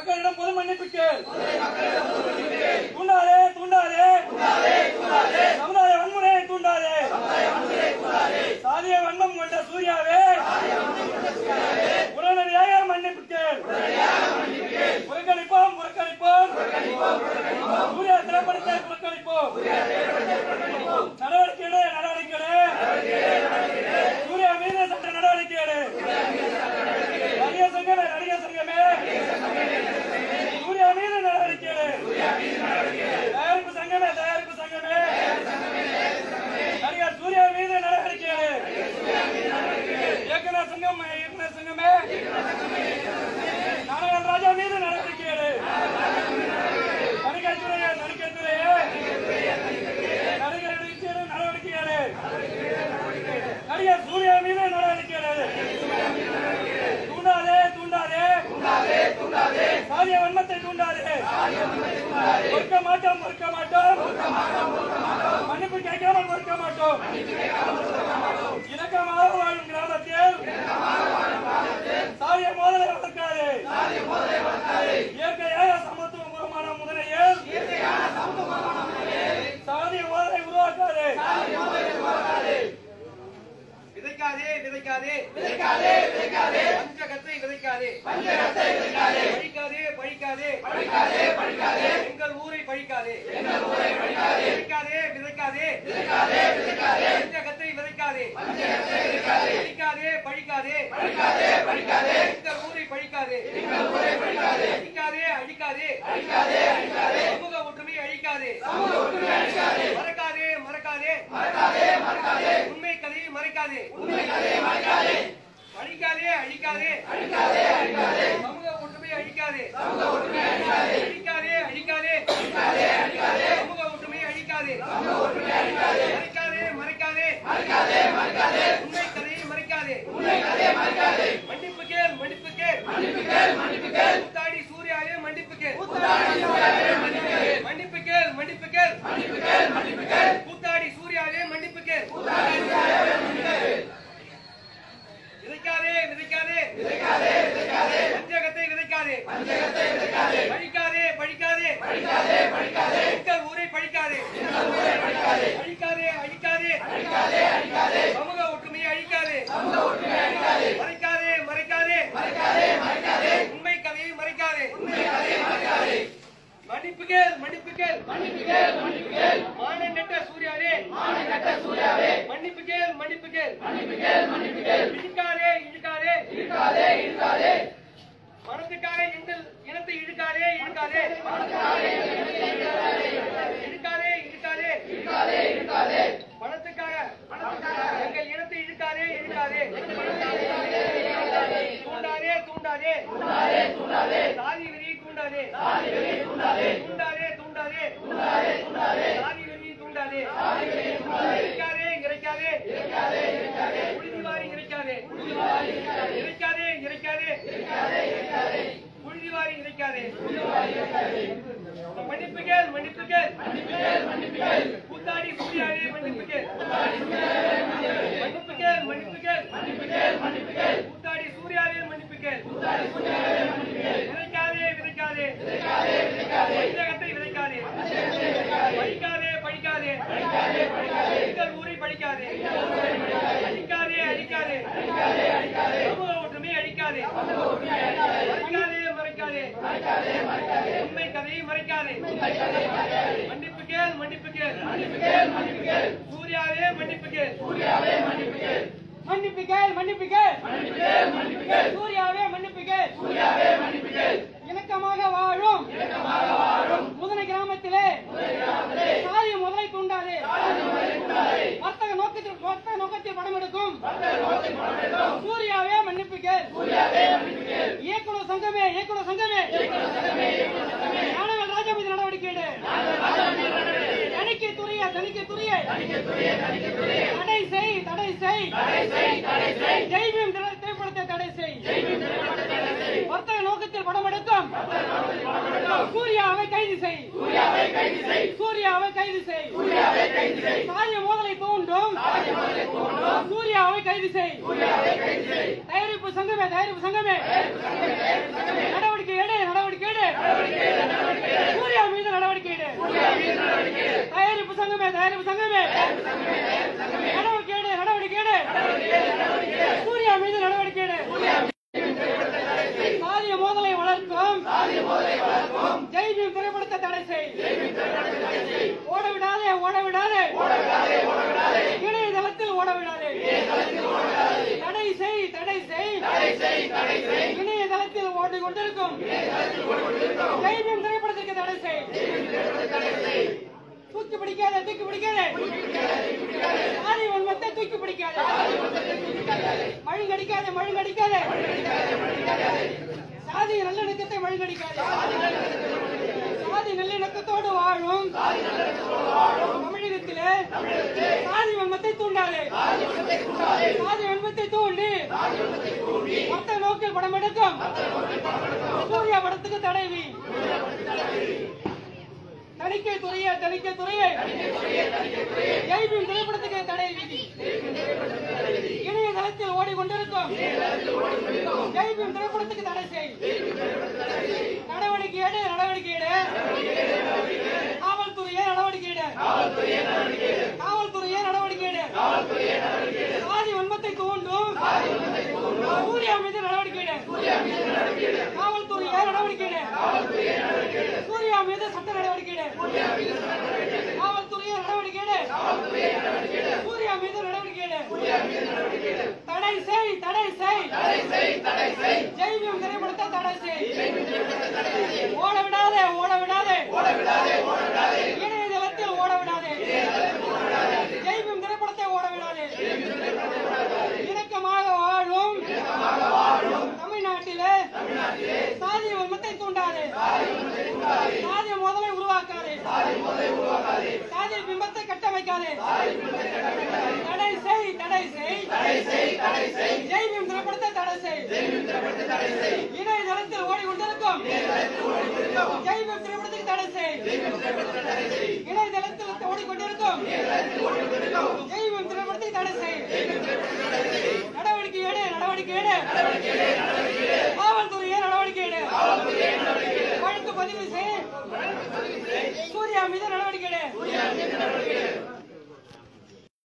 மக்களிடம் பொது மன்னிப்பு கேள் தூண்டாதே தூண்டாதே சமுதாய வன்முறையை தூண்டாதே சாதிய வன்மம் கொண்ட சூர்யாவே உடனடியாக மன்னிப்பு கேள் புறக்கணிப்போம் புறக்கணிப்போம் சூர்யா திரைப்படத்தை புறக்கணிப்போம் நடவடிக்கை எடு, நடவடிக்கை எடு. சூர்யா மீது சட்ட நடவடிக்கை எடு. நடிகர் சங்கமே நடிகர் சங்கமே சூர்யா மீது நடவடிக்கை எடு. தயாரிப்பு சங்கமே தயாரிப்பு சங்கமே நடிகர் சூர்யா மீது நடவடிக்கை எடு. இயக்குனர் சங்கம் இயக்குனர் சங்கமே நாராயண ராஜா மீது நடவடிக்கை எடு. தணிக்கைத்துறையே தணிக்கைத்துறையே நடிகர் இடைச்சேரும் நடவடிக்கை எடு. நடிகர் சூர்யா மீது நடவடிக்கை எடு. தூண்டாதே தூண்டாதே சாதிய வன்மத்தை தூண்டாதே பொறுக்க மாட்டோம் பொறுக்க மாட்டோம் மன்னிப்பு கேட்காமல் பொறுக்க மாட்டோம் இணக்கமாக வாழும் கிராமத்தில் சாதிய மோதலை வளர்க்காது இயற்கையாக சமத்துவபூர்வமான முதலையில் சாதிய மோதலை உருவாக்காது விதைக்காதே விதைக்காதே விதைக்காதே விதைக்காதே பஞ்சகத்தை விதைக்காதே பஞ்சகத்தை விதைக்காதே பழிக்காதே பழிக்காதே பழிக்காதே பழிக்காதே எங்கள் ஊரை பழிக்காதே எங்கள் ஊரை பழிக்காதே விதைக்காதே விதைக்காதே விதைக்காதே விதைக்காதே பஞ்சகத்தை விதைக்காதே பஞ்சகத்தை விதைக்காதே பழிக்காதே பழிக்காதே பழிக்காதே பழிக்காதே எங்கள் ஊரை பழிக்காதே எங்கள் ஊரை பழிக்காதே அழிக்காதே அழிக்காதே அழிக்காதே அழிக்காதே சமூக ஒற்றுமை அழிக்காதே சமூக ஒற்றுமை அழிக்காதே மறக்காதே மறக்காதே மறக்காதே மறக்காதே உண்மை கதையை மறைக்காதே உண்மை கதையை மறைக்காதே அழிக்காதே அழிக்காதே அழிக்காதே அழிக்காதே சமூக ஒற்றுமை அழிக்காதே சமூக ஒற்றுமை அழிக்காதே அழிக்காதே அழிக்காதே அழிக்காதே அழிக்காதே சமூக ஒற்றுமை அழிக்காதே சமூக ஒற்றுமை அழிக்காதே மறைக்காதே மறைக்காதே மறைக்காதே மறைக்காதே உண்மை கதையை மறைக்காதே உண்மை கதையை மறைக்காதே மன்னிப்பு கேள் மன்னிப்பு கேள் மன்னிப்பு கேள் மன்னிப்பு கேள் கூத்தாடி சூர்யாவே மன்னிப்பு கேள் கூத்தாடி சூர்யாவே மன்னிப்பு கேள் மன்னிப்பு கேள் மன்னிப்பு கேள் மன்னிப்பு கேள் மன்னிப்பு கேள் கூத்தாடி சூர்யாவே மன்னிப்பு கேள் கூத்தாடி சூர்யாவே மன்னிப்பு கேள் விதைக்காதே விதைக்காதே விதைக்காதே விதைக்காதே பஞ்சகத்தை விதைக்காதே பஞ்சகத்தை விதைக்காதே பழிக்காதே பழிக்காதே பழிக்காதே பழிக்காதே எங்கள் ஊரை பழிக்காதே எங்கள் ஊரை பழிக்காதே அழிக்காதே அழிக்காதே அழிக்காதே அழிக்காதே சமூக ஒற்றுமையை அழிக்காதே சமூக ஒற்றுமையை அழிக்காதே மறைக்காதே மறைக்காதே மறைக்காதே மறைக்காதே உண்மை கதையை மறைக்காதே உண்மை கதையை மறைக்காதே மன்னிப்பு கேள் மன்னிப்பு கேள் மன்னிப்பு கேள் மன்னிப்பு கேள் மான நெட்ட சூர்யாவே மான நெட்ட சூர்யாவே மன்னிப்பு கேள் மன்னிப்பு கேள் மன்னிப்பு கேள் மன்னிப்பு கேள் இழுக்காதே இழுக்காதே இழுக்காதே இழுக்காதே பணத்துக்காக எங்கள் இனத்தை இழுக்காதே இழுக்காதே இழுக்காதே இழுக்காதே இழுக்காதே இழுக்காதே பணத்துக்காக எங்கள் இனத்தை இழுக்காதே இழுக்காதே தூண்டாதே தூண்டாதே தூண்டாதே தூண்டாதே சாதி வெறியை தூண்டாதே சாதி வெறியை தூண்டாதே தூண்டாதே தூண்டாதே தூண்டாதே தூண்டாதே சாதி வெறியை தூண்டாதே சாதி வெறியை தூண்டாதே இறைக்காதே இறைக்காதே இறைக்காதே இறைக்காதே புழுதிவாரி இறைக்காதே புழுதிவாரி இறைக்காதே இறைக்காதே இறைக்காதே இறைக்காதே இறைக்காதே புழுதிவாரி இறைக்காதே புழுதிவாரி இறைக்காதே மன்னிப்பு கேள் மன்னிப்பு கேள் மன்னிப்பு கேள் மன்னிப்பு கேள் கூத்தாடி சூர்யாவே மன்னிப்பு கேள் மன்னிப்பு கேள் மன்னிப்பு கேள் மன்னிப்பு கேள் மன்னிப்பு கேள் கூத்தாடி சூர்யாவே மன்னிப்பு கேள் கூத்தாடி சூர்யாவே மன்னிப்பு கேள் விதைக்காதே விதைக்காதே விதைக்காதே விதைக்காதே பஞ்சகத்தை விதைக்காதே பழிக்காதே பழிக்காதே பழிக்காதே பழிக்காதே எங்கள் ஊரை பழிக்காதே அழிக்காதே அழிக்காதே அழிக்காதே அழிக்காதே சமூக ஒற்றுமை அழிக்காதே சமூக ஒற்றுமை அழிக்காதே மறைக்காதே மறைக்காதே மறைக்காதே மறைக்காதே உண்மை கதையை மறைக்காதே உண்மை கதையை மறைக்காதே மன்னிப்பு கேள் மன்னிப்பு கேள் மன்னிப்பு கேள் மன்னிப்பு கேள் சூர்யாவே மன்னிப்பு கேள் சூர்யாவே மன்னிப்பு கேள் மன்னிப்பு கேள் மன்னிப்பு கேள் சூர்யாவே மன்னிப்பு கேள் இணக்கமாக வாழும் முதலை கிராமத்திலே சாதி முதலை தூண்டாதே வர்த்தக நோக்கத்தில் வர்த்தக நோக்கத்தில் படம் எடுக்கும் சூர்யாவே மன்னிப்பு கேள் இயக்குனர் சங்கமே இயக்குனர் சங்கமே ஞானவேல் ராஜா மீது நடவடிக்கை எடு தணிக்கை துறைய தணிக்கை துறையை தடை செய் தடை செய் ஜெய்பீம் திரை- திரைப்படத்தை தடை செய் வர்த்தக நோக்கத்தில் படம் எடுக்கும் சூர்யாவை கைது செய் சூர்யாவை கைது செய் சாதிய மோதலை தூண்டும் சூர்யாவை கைது செய் தயாரிப்பு சங்கமே தயாரிப்பு சங்கமே நடவடிக்கை எடு நடவடிக்கை எடு தயாரிப்பு சங்கமே நடவடிக்கை எடு, நடவடிக்கை எடு. சூர்யா மீது நடவடிக்கை எடு. சாதிய மோதலை வளர்க்கும் ஜெய்பீம் திரைப்படத்தை தடை செய் ஓட விடாதே ஓட விடாதே இணையதளத்தில் ஓட விடாதே தடை செய் தடை செய் இணையதளத்தில் ஓடிக் கொண்டிருக்கும் ஜெய்பீம் திரைப்படத்திற்கு தடை செய் தூக்கி பிடிக்காத தூக்கி பிடிக்காத சாதி வன்மத்தை தூக்கி பிடிக்காத மழுங்கடிக்காத மழுங்கடிக்காத சாதி நல்லிணக்கத்தை மழுங்கடிக்காத சாதி நல்லிணக்கத்தோடு வாழும் தமிழகத்திலே சாதி வன்மத்தை தூண்டாதே சாதி வன்மத்தை தூண்டி மொத்த நோக்கில் படம் எடுக்கும் சூர்யா படத்துக்கு தடை வி தணிக்கை துறையே தணிக்கை துறையே ஜெய்பீம் திரைப்படத்துக்கு தடை விதி இணையதளத்தில் ஓடிக்கொண்டிருக்கும் ஜெய்பீம் திரைப்படத்துக்கு தடை செய் நடவடிக்கை எடு நடவடிக்கை எடு காவல்துறையே நடவடிக்கை எடு காவல்துறையே நடவடிக்கை எடு சாதி வன்மத்தை தூண்டும் சூர்யா மீது நடவடிக்கை எடு காவல்துறையே நடவடிக்கை எடு சூர்யா மீது சட்ட நடவடிக்கை எடு காவல்துறையே நடவடிக்கை எடு சூர்யா மீது நடவடிக்கை எடு தடை செய் தடை செய் ஜெய்பீம் திரைப்படத்தை தடை செய் ஓட விடாதே ஓட விடாதே இணையதளத்தில் ஓட விடாதே ஜெய்பீம் திரைப்படத்தை ஓட விடாதே இணக்கமாக வாழும் தமிழ்நாட்டிலே சாதி வன்மத்தை தூண்டாதே சாதிய மோதலை உருவாக்காதே சாதிய பிம்பத்தை கட்டமைக்காதே தடை செய் தடை செய் ஜெய்பீம் திரைப்படத்தை தடை செய் இணையதளத்தில் ஓடிக்கொண்டிருக்கும் ஜெய்பீம் திரைப்படத்துக்கு தடை செய் இணையதளத்தில் ஓடிக்கொண்டிருக்கும் ஜெய்பீம் திரைப்படத்தை தடை செய் நடவடிக்கை எடு நடவடிக்கை எடு காவல்துறையே நடவடிக்கை எடு வழக்கு பதிவு செய் சூர்யா மீது நடவடிக்கை எடு